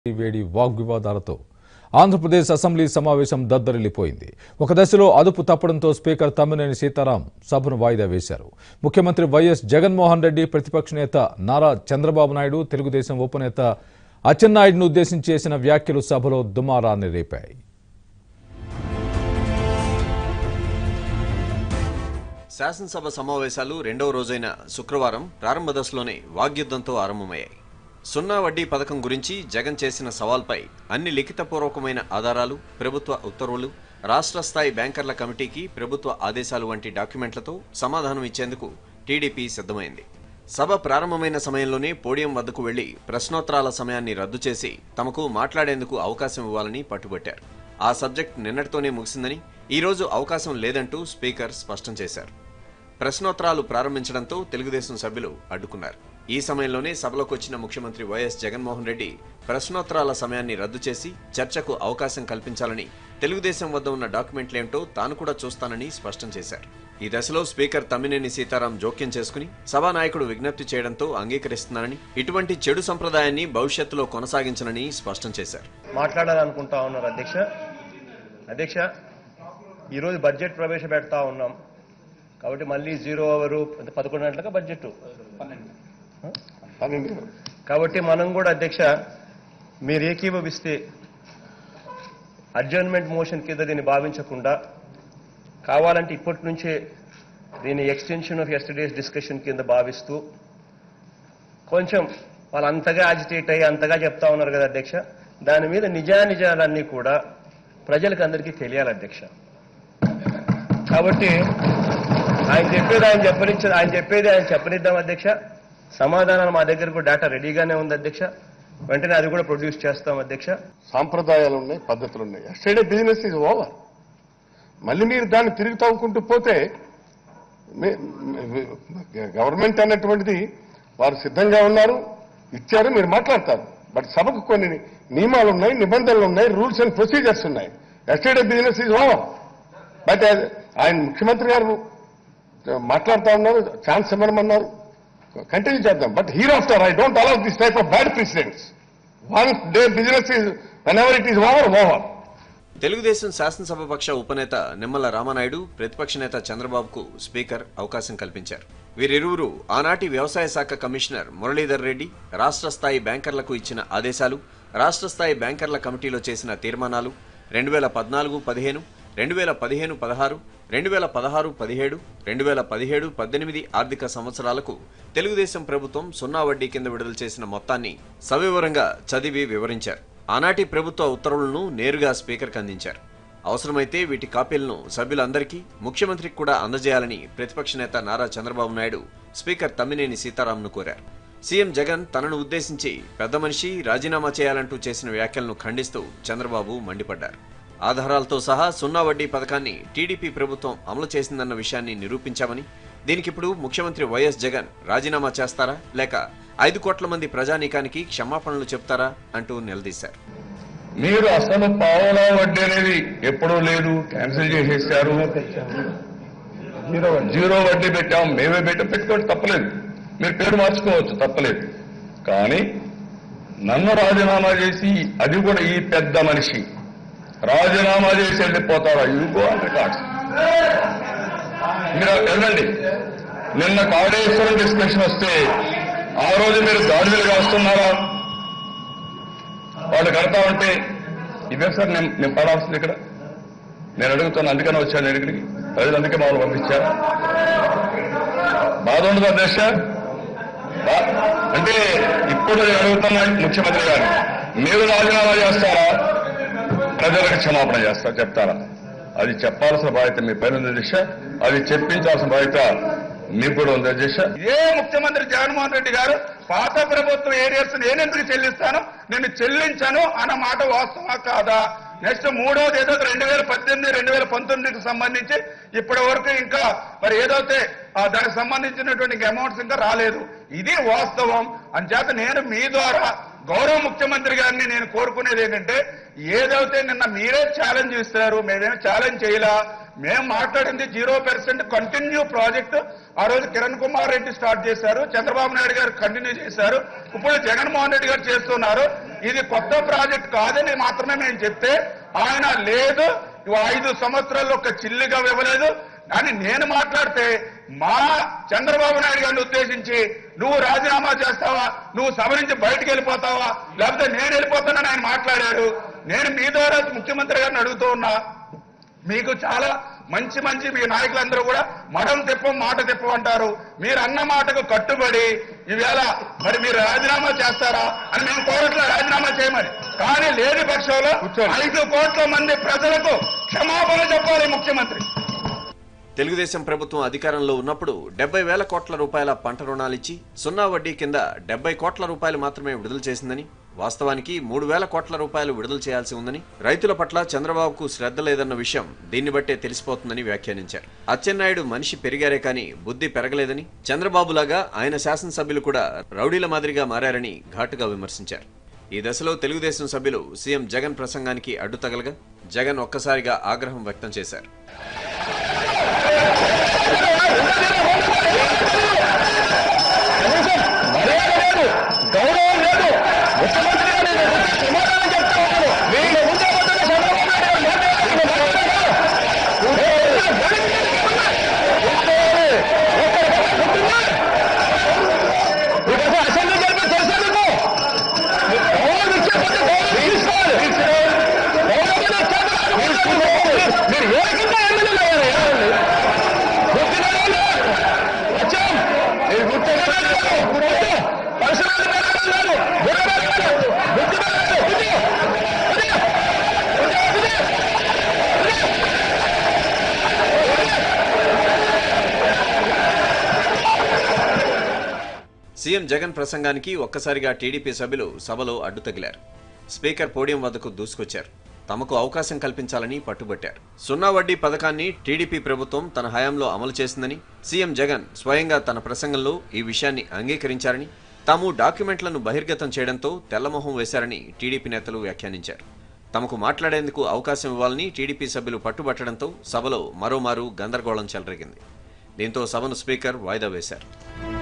వేడి వాగ్వివాదాలతో ఆంధ్రప్రదేశ్ అసెంబ్లీ సమావేశం దద్దరిల్లిపోయింది ఒక దశలో అదుపు తప్పడంతో స్పీకర్ తమ్మినేని సీతారాం సభను వాయిదా వేశారు ముఖ్యమంత్రి వైఎస్ జగన్మోహన్ రెడ్డి ప్రతిపక్ష నేత నారా చంద్రబాబు నాయుడు తెలుగుదేశం ఉపనేత అచ్చెన్నాయుడును ఉద్దేశించి చేసిన వ్యాఖ్యలు సభలో దుమారాన్ని రేపాయి శాసనసభ సమావేశాలు రెండవ రోజైన శుక్రవారం ప్రారంభ దశలోనే వాగ్యుద్ధంతో ఆరంభమయ్యాయి సున్నా వడ్డీ పథకం గురించి జగన్ చేసిన సవాల్పై అన్ని లిఖితపూర్వకమైన ఆధారాలు ప్రభుత్వ ఉత్తర్వులు రాష్ట్ర స్థాయి బ్యాంకర్ల కమిటీకి ప్రభుత్వ ఆదేశాలు వంటి డాక్యుమెంట్లతో సమాధానం ఇచ్చేందుకు టీడీపీ సిద్ధమైంది సభ ప్రారంభమైన సమయంలోనే పోడియం వద్దకు వెళ్లి ప్రశ్నోత్తరాల సమయాన్ని రద్దు చేసి తమకు మాట్లాడేందుకు అవకాశం ఇవ్వాలని పట్టుబట్టారు ఆ సబ్జెక్ట్ నిన్నటితోనే ముగిసిందని ఈ రోజు అవకాశం లేదంటూ స్పీకర్ స్పష్టం చేశారు ప్రశ్నోత్తరాలు ప్రారంభించడంతో తెలుగుదేశం సభ్యులు అడ్డుకున్నారు ఈ సమయంలోనే సభలోకి వచ్చిన ముఖ్యమంత్రి వైఎస్ జగన్మోహన్ రెడ్డి ప్రశ్నోత్తరాల సమయాన్ని రద్దు చేసి చర్చకు అవకాశం కల్పించాలని తెలుగుదేశం వద్ద ఉన్న డాక్యుమెంట్లేంటో తాను కూడా చూస్తానని స్పష్టం చేశారు ఈ దశలో స్పీకర్ తమ్మినేని సీతారాం జోక్యం చేసుకుని సభానాయకుడు విజ్ఞప్తి చేయడంతో అంగీకరిస్తున్నానని ఇటువంటి చెడు సంప్రదాయాన్ని భవిష్యత్తులో కొనసాగించనని స్పష్టం చేశారు మాట్లాడాలనుకుంటా ఉన్నారు అధ్యక్ష అధ్యక్ష ఈరోజు బడ్జెట్ ప్రవేశపెడతా ఉన్నాం కాబట్టి మళ్ళీ జీరో అవరు పదకొండు గంటలకు బడ్జెట్ కాబట్టి మనం కూడా అధ్యక్ష మీరు ఏకీభవిస్తే అడ్జర్న్మెంట్ మోషన్ కింద దీన్ని భావించకుండా కావాలంటే ఇప్పటి నుంచే దీన్ని ఎక్స్టెన్షన్ ఆఫ్ ఎస్టర్డేస్ డిస్కషన్ కింద భావిస్తూ కొంచెం వాళ్ళు అంతగా అజిటేట్ అయ్యి అంతగా చెప్తా ఉన్నారు కదా అధ్యక్ష దాని మీద నిజానిజాలన్నీ కూడా ప్రజలకు అందరికీ తెలియాలి అధ్యక్ష కాబట్టి ఆయన చెప్పేది ఆయన చెప్పనిచ్చ ఆయన చెప్పేది ఆయన చెప్పనిద్దాం అధ్యక్ష సమాధానాలు మా దగ్గర కూడా డేటా రెడీగానే ఉంది అధ్యక్ష వెంటనే అది కూడా ప్రొడ్యూస్ చేస్తాం అధ్యక్ష సాంప్రదాయాలు ఉన్నాయి పద్ధతులు ఉన్నాయి ఎస్టర్డే బిజినెస్ ఇస్ ఓవర్ మళ్ళీ మీరు దాన్ని తిరిగి తవ్వుకుంటూ పోతే మీ- మీ- గవర్నమెంట్ అన్నటువంటిది వారు సిద్ధంగా ఉన్నారు ఇచ్చారు మీరు మాట్లాడతారు బట్ సభకు కొన్ని నియమాలు ఉన్నాయి నిబంధనలు ఉన్నాయి రూల్స్ అండ్ ప్రొసీజర్స్ ఉన్నాయి yesterday business is over but ఆయన ముఖ్యమంత్రి గారు మాట్లాడుతూ ఉన్నారు ఛాన్స్ ఇవ్వమన్నారు కంటిన్యూ చేద్దాం but hereafter I don't allow this type of bad precedents one day business is whenever it is over over Telugu Desam శాసనసభాపక్ష ఉపనేత నిమ్మల రామనాయుడు ప్రతిపక్ష నేత చంద్రబాబుకు స్పీకర్ అవకాశం కల్పించారు వీరిరువురు ఆనాటి వ్యవసాయ శాఖ కమిషనర్ మురళీధర్ రెడ్డి రాష్ట్ర స్థాయి బ్యాంకర్లకు ఇచ్చిన ఆదేశాలు రాష్ట్ర స్థాయి బ్యాంకర్ల కమిటీలో చేసిన తీర్మానాలు రెండు వేల పద్నాలుగు పదిహేను రెండు వేల పదిహేను పదహారు రెండు వేల పదహారు పదిహేడు రెండు వేల పదిహేడు పద్దెనిమిది ఆర్థిక సంవత్సరాలకు తెలుగుదేశం ప్రభుత్వం సున్నా వడ్డీ కింద విడుదల చేసిన మొత్తాన్ని సవివరంగా చదివి వివరించారు ఆనాటి ప్రభుత్వ ఉత్తర్వులను నేరుగా స్పీకర్కి అందించారు అవసరమైతే వీటి కాపీలను సభ్యులందరికీ ముఖ్యమంత్రికి కూడా అందజేయాలని ప్రతిపక్ష నేత నారా చంద్రబాబు నాయుడు స్పీకర్ తమ్మినేని సీతారాంను కోరారు సీఎం జగన్ తనను ఉద్దేశించి పెద్ద మనిషి రాజీనామా చేయాలంటూ చేసిన వ్యాఖ్యలను ఖండిస్తూ చంద్రబాబు మండిపడ్డారు ఆధారాలతో సహా సున్నా వడ్డీ పథకాన్ని టీడీపీ ప్రభుత్వం అమలు చేసిందన్న విషయాన్ని నిరూపించామని దీనికిప్పుడు ముఖ్యమంత్రి వైఎస్ జగన్ రాజీనామా చేస్తారా లేక ఐదు కోట్ల మంది ప్రజానీకానికి క్షమాపణలు చెప్తారా అంటూ నిలదీశారు మీరు అసలు పావలా వడ్డీ అనేది ఎప్పుడూ లేదు క్యాన్సిల్ చేసేసారు జీరో వడ్డీ పెట్టాం మేమే పెట్టాం పెట్టుకోవచ్చు తప్పలేదు మీరు పేరు మార్చుకోవచ్చు తప్పలేదు కానీ నన్ను రాజీనామా చేసి అది కూడా ఈ పెద్ద మనిషి రాజీనామా చేసి వెళ్ళిపోతారా యూ గో అండ్ రికార్డ్స్ మీరు వెళ్ళండి నిన్న కాళేశ్వరం డిస్కషన్ వస్తే ఆ రోజు మీరు గాడిదలుగా వస్తున్నారా వాళ్ళు కడతా ఉంటే ఇదే సార్ నేను నేను పడాల్సింది ఇక్కడ నేను అడుగుతాను అందుకని వచ్చాను నేను ఇక్కడికి ప్రజలు అందుకే మమ్మల్ని పంపించారు బాధ ఉండదు అధ్యక్ష బా- అంటే ఇప్పుడు నేను అడుగుతున్నా ముఖ్యమంత్రి గారు మీరు రాజీనామా చేస్తారా ప్రజలకు క్షమాపణ చేస్తారా చెప్తారా అది చెప్పాల్సిన బాధ్యత మీ పైన ఉంది అధ్యక్ష అది చెప్పించాల్సిన బాధ్యత మీకు కూడా ఉంది అధ్యక్ష ఏ ముఖ్యమంత్రి జగన్మోహన్ రెడ్డి గారు పాత ప్రభుత్వ ఏరియాస్ నేను ఎందుకు చెల్లిస్తాను నేను చెల్లించాను అన్న మాట వాస్తవా కాదా నెక్స్ట్ మూడవది ఏదో రెండు వేల పద్దెనిమిది రెండు వేల పంతొమ్మిదికి సంబంధించి ఇప్పటి వరకు ఇంకా మరి ఏదైతే ఆ దానికి సంబంధించినటువంటి అమౌంట్స్ ఇంకా రాలేదు ఇది వాస్తవం అంచేత నేను మీ ద్వారా గౌరవ ముఖ్యమంత్రి గారిని నేను కోరుకునేది ఏంటంటే ఏదైతే నిన్న మీరే ఛాలెంజ్ ఇస్తారు మేమేం ఛాలెంజ్ చేయలా మేము మాట్లాడింది జీరో పర్సెంట్ కంటిన్యూ ప్రాజెక్ట్ ఆ రోజు కిరణ్ కుమార్ రెడ్డి స్టార్ట్ చేశారు చంద్రబాబు నాయుడు గారు కంటిన్యూ చేశారు ఇప్పుడు జగన్మోహన్ రెడ్డి గారు చేస్తున్నారు ఇది కొత్త ప్రాజెక్ట్ కాదని మాత్రమే మేము చెప్తే ఆయన లేదు ఇవి ఐదు సంవత్సరాల్లో ఒక చిల్లిగా ఇవ్వలేదు అని నేను మాట్లాడితే మా చంద్రబాబు నాయుడు గారిని ఉద్దేశించి నువ్వు రాజీనామా చేస్తావా నువ్వు సభ నుంచి బయటకు వెళ్ళిపోతావా లేకపోతే నేను వెళ్ళిపోతానని ఆయన మాట్లాడారు నేను మీ ద్వారా ముఖ్యమంత్రి గారిని అడుగుతూ ఉన్నా మీకు చాలా మంచి మంచి మీ నాయకులందరూ కూడా మడం తిప్పం మాట తిప్పం అంటారు మీరు అన్న మాటకు కట్టుబడి ఈవేళ మరి మీరు రాజీనామా చేస్తారా అని మేము కోరట్లే రాజీనామా చేయమని కానీ లేని పక్షంలో ఐదు కోట్ల మంది ప్రజలకు క్షమాపణ చెప్పాలి ముఖ్యమంత్రి తెలుగుదేశం ప్రభుత్వం అధికారంలో ఉన్నప్పుడు డెబ్బై వేల కోట్ల రూపాయల పంట రుణాలిచ్చి సున్నా వడ్డీ కింద డెబ్బై కోట్ల రూపాయలు మాత్రమే విడుదల చేసిందని వాస్తవానికి మూడు వేల కోట్ల రూపాయలు విడుదల చేయాల్సి ఉందని రైతుల పట్ల చంద్రబాబుకు శ్రద్ధ లేదన్న విషయం దీన్ని బట్టే తెలిసిపోతుందని వ్యాఖ్యానించారు అచ్చెన్నాయుడు మనిషి పెరిగారే కానీ బుద్ధి పెరగలేదని చంద్రబాబులాగా ఆయన శాసనసభ్యులు కూడా రౌడీల మాదిరిగా మారారని ఘాటుగా విమర్శించారు ఈ దశలో తెలుగుదేశం సభ్యులు సీఎం జగన్ ప్రసంగానికి అడ్డు తగలగా జగన్ ఒక్కసారిగా ఆగ్రహం వ్యక్తం చేశారు సీఎం జగన్ ప్రసంగానికి ఒక్కసారిగా టీడీపీ సభ్యులు సభలో అడ్డు తగిలారు స్పీకర్ పోడియం వద్దకు దూసుకొచ్చారు తమకు అవకాశం కల్పించాలని పట్టుబట్టారు సున్నా వడ్డీ పథకాన్ని టీడీపీ ప్రభుత్వం తన హయాంలో అమలు చేసిందని సీఎం జగన్ స్వయంగా తన ప్రసంగంలో ఈ విషయాన్ని అంగీకరించారని తాము డాక్యుమెంట్లను బహిర్గతం చేయడంతో తెల్లమొహం వేశారని టీడీపీ నేతలు వ్యాఖ్యానించారు తమకు మాట్లాడేందుకు అవకాశం ఇవ్వాలని టీడీపీ సభ్యులు పట్టుబట్టడంతో సభలో మరోమారు గందరగోళం చెలరేగింది దీంతో సభను స్పీకర్ వాయిదా వేశారు